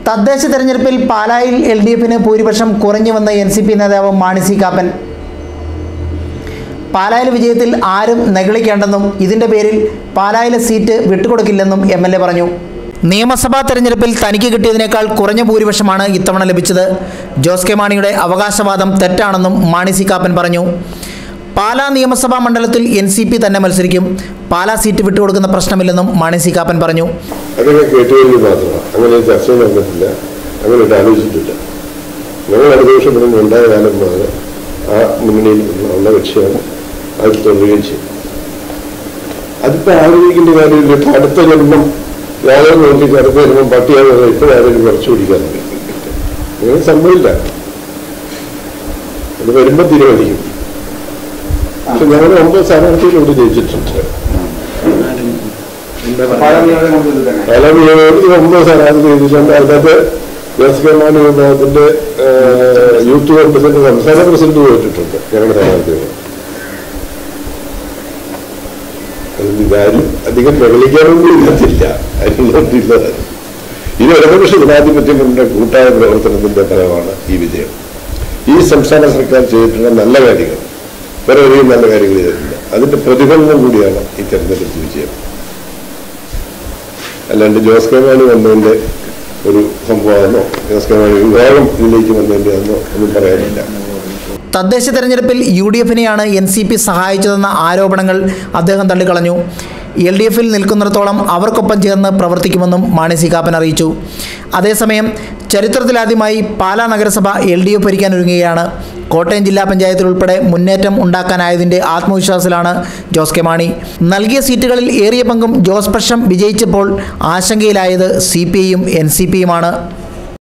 തദ്ദേശ തെരഞ്ഞെടുപ്പിൽ പാലായിൽ എൽ ഡി എഫിന് ഭൂരിപക്ഷം കുറഞ്ഞുവെന്ന് എൻ സി പി നേതാവ് മാണി സി കാപ്പൻ പാലായിലെ വിജയത്തിൽ ആരും നെഗളിക്കേണ്ടെന്നും ഇതിൻ്റെ പേരിൽ പാലായിലെ സീറ്റ് വിട്ടുകൊടുക്കില്ലെന്നും എം എൽ എ പറഞ്ഞു നിയമസഭാ തെരഞ്ഞെടുപ്പിൽ തനിക്ക് കിട്ടിയതിനേക്കാൾ കുറഞ്ഞ ഭൂരിപക്ഷമാണ് ഇത്തവണ ലഭിച്ചത് ജോസ് കെ മാണിയുടെ അവകാശവാദം തെറ്റാണെന്നും മാണി സി കാപ്പൻ പറഞ്ഞു പാലാ നിയമസഭാ മണ്ഡലത്തിൽ എൻ സി പി തന്നെ മത്സരിക്കും പാലാ സീറ്റ് വിട്ടുകൊടുക്കുന്ന പ്രശ്നമില്ലെന്നും മാണി സി കാപ്പൻ പറഞ്ഞു അതൊക്കെ കേട്ടുകഴിഞ്ഞ് മാത്രമാണ് അങ്ങനെ ചർച്ച നടന്നിട്ടില്ല അങ്ങനെ ഒരു ആലോചിച്ചിട്ടില്ല ഞങ്ങൾ ഇടതുപക്ഷം മുന്നണി ഉണ്ടായ കാലം മുതൽ ആ മുന്നണിയിൽ ഉള്ള കക്ഷിയാണ് അത് തുടരുകയും ചെയ്യും അതിപ്പോ ആലോചിക്കേണ്ട കാര്യമില്ല ഇപ്പൊ അടുത്ത ജന്മം യാതൊരു നോക്കി അടുത്ത ജന്മം പട്ടിയാകുന്നത് ഇപ്പോഴാരും കുറച്ച് പിടിക്കാറുണ്ട് അങ്ങനെ സംഭവില്ല അത് വരുമ്പോ തീരുമാനിക്കും പക്ഷെ ഞങ്ങൾ ഒമ്പത് സ്ഥാനാർത്ഥികളോട് ജയിച്ചിട്ടുണ്ട് പല നിയമങ്ങളിൽ ഒമ്പത് സ്ഥാനാർത്ഥി ജയിച്ചിട്ടുണ്ട് അതിനകത്ത് ജോസ് കെ മാണി വിഭാഗത്തിന്റെ യൂത്ത് കോൺഗ്രസിന്റെ സംസ്ഥാന പ്രസിഡന്റ് പോയിട്ടുണ്ട് ഞങ്ങളുടെ സ്ഥാനാർത്ഥികൾ അതിന് ഇതാരും അധികം പ്രകടിക്കാനൊന്നും ഇല്ലാത്തില്ല അതിനുള്ളതില്ല ഇത് ഇടതുപക്ഷ ജനാധിപത്യങ്ങളുടെ കൂട്ടായ പ്രവർത്തനത്തിന്റെ ഫലമാണ് ഈ വിജയം ഈ സംസ്ഥാന സർക്കാർ ചെയ്തിട്ടുള്ള നല്ല കാര്യങ്ങൾ വേറെ ഒരു നല്ല കാര്യങ്ങൾ ചെയ്തിട്ടില്ല അതിന്റെ പ്രതിഫലനം കൂടിയാണ് ഈ തെരഞ്ഞെടുപ്പ് വിജയം അല്ലാണ്ട് ജോസ് കെ മാണി വന്നതിന്റെ ഒരു സംഭവമാണെന്നോ ജോസ് കെ മാണി വിഭാഗം ഇതിലേക്ക് വന്നതിന്റെ ആണെന്നോ ഒന്നും പറയാനില്ല തദ്ദേശ തെരഞ്ഞെടുപ്പിൽ യു ഡി എഫിനെയാണ് എൻ സി പി സഹായിച്ചതെന്ന ആരോപണങ്ങൾ അദ്ദേഹം തള്ളിക്കളഞ്ഞു എൽ ഡി എഫിൽ നിൽക്കുന്നിടത്തോളം അവർക്കൊപ്പം ചേർന്ന് പ്രവർത്തിക്കുമെന്നും മാണി സി കാപ്പൻ അറിയിച്ചു അതേസമയം ചരിത്രത്തിലാദ്യമായി പാലാ നഗരസഭ എൽ ഡി എഫ് ഭരിക്കാൻ ഒരുങ്ങുകയാണ് കോട്ടയം ജില്ലാ പഞ്ചായത്തിൽ ഉൾപ്പെടെ മുന്നേറ്റം ഉണ്ടാക്കാനായതിൻ്റെ ആത്മവിശ്വാസത്തിലാണ് ജോസ് കെ മാണി നൽകിയ സീറ്റുകളിൽ ഏറിയ പങ്കും ജോസ് പക്ഷം വിജയിച്ചപ്പോൾ ആശങ്കയിലായത് സി പി ഐയും എൻ സി പിയുമാണ്